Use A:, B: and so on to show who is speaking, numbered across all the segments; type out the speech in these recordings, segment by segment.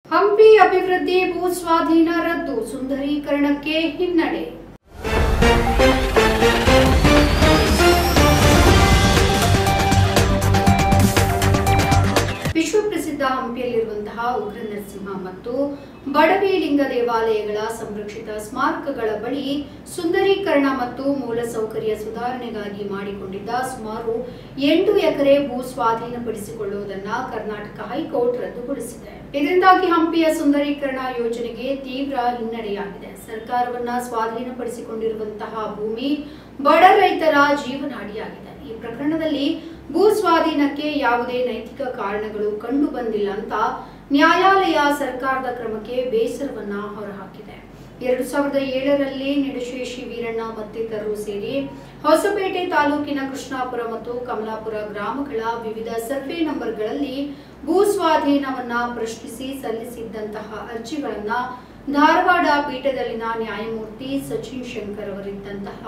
A: ಹಂಪಿ ಅಭಿವೃದ್ಧಿ ಭೂ ಸ್ವಾಧೀನ ರದ್ದು ಸುಂದರೀಕರಣಕ್ಕೆ ಹಿನ್ನಡೆ ವಿಶ್ವಪ್ರಸಿದ್ಧ ಹಂಪಿಯಲ್ಲಿರುವಂತಹ ಉಗ್ರ ನರಸಿಂಹ ಮತ್ತು ಬಡವಿ ಲಿಂಗ ದೇವಾಲಯಗಳ ಸಂರಕ್ಷಿತ ಸ್ಮಾರಕಗಳ ಬಳಿ ಸುಂದರೀಕರಣ ಮತ್ತು ಮೂಲಸೌಕರ್ಯ ಸುಧಾರಣೆಗಾಗಿ ಮಾಡಿಕೊಂಡಿದ್ದ ಸುಮಾರು ಎಂಟು ಎಕರೆ ಭೂ ಸ್ವಾಧೀನಪಡಿಸಿಕೊಳ್ಳುವುದನ್ನ ಕರ್ನಾಟಕ ಹೈಕೋರ್ಟ್ ರದ್ದುಗೊಳಿಸಿದೆ ಇದರಿಂದಾಗಿ ಹಂಪಿಯ ಸುಂದರೀಕರಣ ಯೋಜನೆಗೆ ತೀವ್ರ ಹಿನ್ನಡೆಯಾಗಿದೆ ಸರ್ಕಾರವನ್ನ ಸ್ವಾಧೀನಪಡಿಸಿಕೊಂಡಿರುವಂತಹ ಭೂಮಿ ಬಡ ರೈತರ ಜೀವನಾಡಿಯಾಗಿದೆ ಈ ಪ್ರಕರಣದಲ್ಲಿ ಭೂ ಸ್ವಾಧೀನಕ್ಕೆ ಯಾವುದೇ ನೈತಿಕ ಕಾರಣಗಳು ಕಂಡು ಬಂದಿಲ್ಲ ಅಂತ ನ್ಯಾಯಾಲಯ ಸರ್ಕಾರದ ಕ್ರಮಕ್ಕೆ ಬೇಸರವನ್ನ ಹೊರಹಾಕಿದೆ ಎರಡು ಸಾವಿರದ ಏಳರಲ್ಲಿ ನಿಡಶೇಷಿ ವೀರಣ್ಣ ಮತ್ತಿತರರು ಸೇರಿ ಹೊಸಪೇಟೆ ತಾಲೂಕಿನ ಕೃಷ್ಣಾಪುರ ಮತ್ತು ಕಮಲಾಪುರ ಗ್ರಾಮಗಳ ವಿವಿಧ ಸರ್ವೆ ನಂಬರ್ಗಳಲ್ಲಿ ಭೂ ಸ್ವಾಧೀನವನ್ನ ಪ್ರಶ್ನಿಸಿ ಸಲ್ಲಿಸಿದ್ದಂತಹ ಅರ್ಜಿಗಳನ್ನ ಧಾರವಾಡ ಪೀಠದಲ್ಲಿನ ನ್ಯಾಯಮೂರ್ತಿ ಸಚಿನ್ ಶಂಕರ್ ಅವರಿದ್ದಂತಹ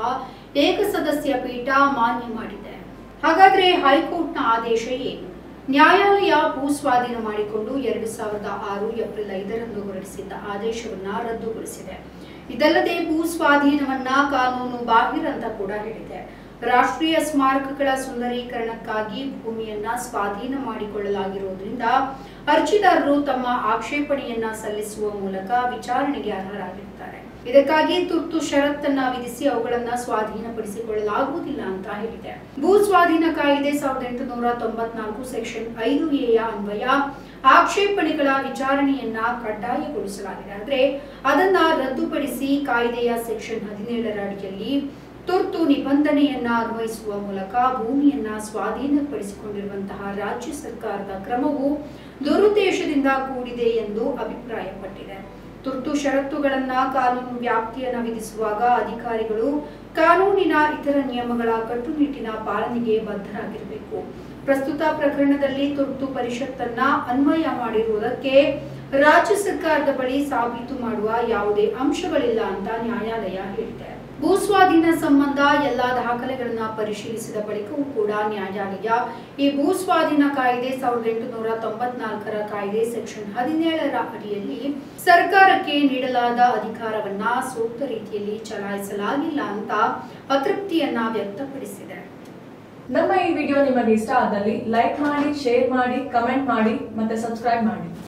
A: ಏಕಸದಸ್ಯ ಪೀಠ ಮಾನ್ಯ ಮಾಡಿದೆ ಹಾಗಾದ್ರೆ ಹೈಕೋರ್ಟ್ನ ಆದೇಶ ಏನು ನ್ಯಾಯಾಲಯ ಭೂ ಸ್ವಾಧೀನ ಮಾಡಿಕೊಂಡು ಎರಡು ಸಾವಿರದ ಆರು ಏಪ್ರಿಲ್ ಐದರಂದು ಹೊರಡಿಸಿದ್ದ ಆದೇಶವನ್ನ ರದ್ದುಗೊಳಿಸಿದೆ ಇದಲ್ಲದೆ ಭೂ ಸ್ವಾಧೀನವನ್ನ ಕಾನೂನು ಬಾಹಿರ ಅಂತ ಕೂಡ ಹೇಳಿದೆ ರಾಷ್ಟ್ರೀಯ ಸ್ಮಾರಕಗಳ ಸುಂದರೀಕರಣಕ್ಕಾಗಿ ಭೂಮಿಯನ್ನ ಸ್ವಾಧೀನ ಮಾಡಿಕೊಳ್ಳಲಾಗಿರುವುದರಿಂದ ಅರ್ಜಿದಾರರು ತಮ್ಮ ಆಕ್ಷೇಪಣೆಯನ್ನ ಸಲ್ಲಿಸುವ ಮೂಲಕ ವಿಚಾರಣೆಗೆ ಅರ್ಹರಾಗಿರುತ್ತಾರೆ ಇದಕ್ಕಾಗಿ ತುರ್ತು ಷರತ್ತನ್ನ ವಿಧಿಸಿ ಅವುಗಳನ್ನ ಸ್ವಾಧೀನಪಡಿಸಿಕೊಳ್ಳಲಾಗುವುದಿಲ್ಲ ಅಂತ ಹೇಳಿದೆ ಭೂ ಸ್ವಾಧೀನ ಕಾಯ್ದೆ ಸಾವಿರದ ಎಂಟುನೂರ ತೊಂಬತ್ನಾಲ್ಕು ಸೆಕ್ಷನ್ ಐದು ಎಯ ಅನ್ವಯ ಆಕ್ಷೇಪಣೆಗಳ ವಿಚಾರಣೆಯನ್ನ ಕಡ್ಡಾಯಗೊಳಿಸಲಾಗಿದೆ ಅಂದ್ರೆ ಅದನ್ನ ರದ್ದುಪಡಿಸಿ ಕಾಯ್ದೆಯ ಸೆಕ್ಷನ್ ಹದಿನೇಳರ ಅಡಿಯಲ್ಲಿ ತುರ್ತು ನಿಬಂಧನೆಯನ್ನ ಅನ್ವಯಿಸುವ ಮೂಲಕ ಭೂಮಿಯನ್ನ ಸ್ವಾಧೀನಪಡಿಸಿಕೊಂಡಿರುವಂತಹ ರಾಜ್ಯ ಸರ್ಕಾರದ ಕ್ರಮವು ದುರುದ್ದೇಶದಿಂದ ಕೂಡಿದೆ ಎಂದು ಅಭಿಪ್ರಾಯಪಟ್ಟಿದೆ ತುರ್ತು ಷರತ್ತುಗಳನ್ನ ಕಾನೂನು ವ್ಯಾಪ್ತಿಯನ್ನ ವಿಧಿಸುವಾಗ ಅಧಿಕಾರಿಗಳು ಕಾನೂನಿನ ಇತರ ನಿಯಮಗಳ ಕಟ್ಟುನಿಟ್ಟಿನ ಪಾಲನೆಗೆ ಬದ್ಧರಾಗಿರಬೇಕು ಪ್ರಸ್ತುತ ಪ್ರಕರಣದಲ್ಲಿ ತುರ್ತು ಪರಿಷತ್ತನ್ನ ಅನ್ವಯ ಮಾಡಿರುವುದಕ್ಕೆ ರಾಜ್ಯ ಸರ್ಕಾರದ ಬಳಿ ಸಾಬೀತು ಮಾಡುವ ಯಾವುದೇ ಅಂಶಗಳಿಲ್ಲ ಅಂತ ನ್ಯಾಯಾಲಯ ಹೇಳಿದೆ ಭೂಸ್ವಾಧೀನ ಸಂಬಂಧ ಎಲ್ಲಾ ದಾಖಲೆಗಳನ್ನ ಪರಿಶೀಲಿಸಿದ ಬಳಿಕವೂ ಕೂಡ ನ್ಯಾಯಾಲಯ ಈ ಭೂಸ್ವಾಧೀನ ಕಾಯ್ದೆ ಸಾವಿರದ ಎಂಟುನೂರ ತೊಂಬತ್ನಾಲ್ಕರ ಕಾಯ್ದೆ ಸೆಕ್ಷನ್ ಹದಿನೇಳರ ಅಡಿಯಲ್ಲಿ ಸರ್ಕಾರಕ್ಕೆ ನೀಡಲಾದ ಅಧಿಕಾರವನ್ನ ಸೂಕ್ತ ರೀತಿಯಲ್ಲಿ ಚಲಾಯಿಸಲಾಗಿಲ್ಲ ಅಂತ ಅತೃಪ್ತಿಯನ್ನ ವ್ಯಕ್ತಪಡಿಸಿದೆ
B: ನಮ್ಮ ಈ ವಿಡಿಯೋ ನಿಮಗೆ ಇಷ್ಟ ಆದಲ್ಲಿ ಲೈಕ್ ಮಾಡಿ ಶೇರ್ ಮಾಡಿ ಕಮೆಂಟ್ ಮಾಡಿ ಮತ್ತೆ ಸಬ್ಸ್ಕ್ರೈಬ್ ಮಾಡಿ